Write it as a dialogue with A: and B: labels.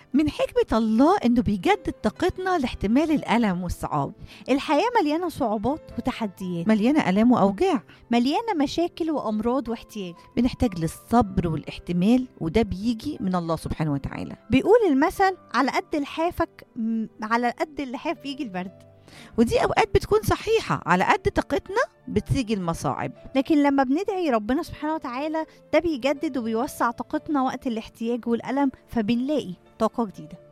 A: من حكمة الله إنه بيجدد طاقتنا لاحتمال الألم والصعاب
B: الحياة مليانة صعوبات وتحديات
A: مليانة ألام وأوجاع
B: مليانة مشاكل وأمراض واحتياج
A: بنحتاج للصبر والاحتمال وده بيجي من الله سبحانه وتعالى
B: بيقول المثل على قد لحافك م- على قد اللحاف يجي البرد
A: ودي أوقات بتكون صحيحة على قد طاقتنا بتيجي المصاعب
B: لكن لما بندعي ربنا سبحانه وتعالى ده بيجدد وبيوسع طاقتنا وقت الاحتياج والألم فبنلاقي طاقة جديدة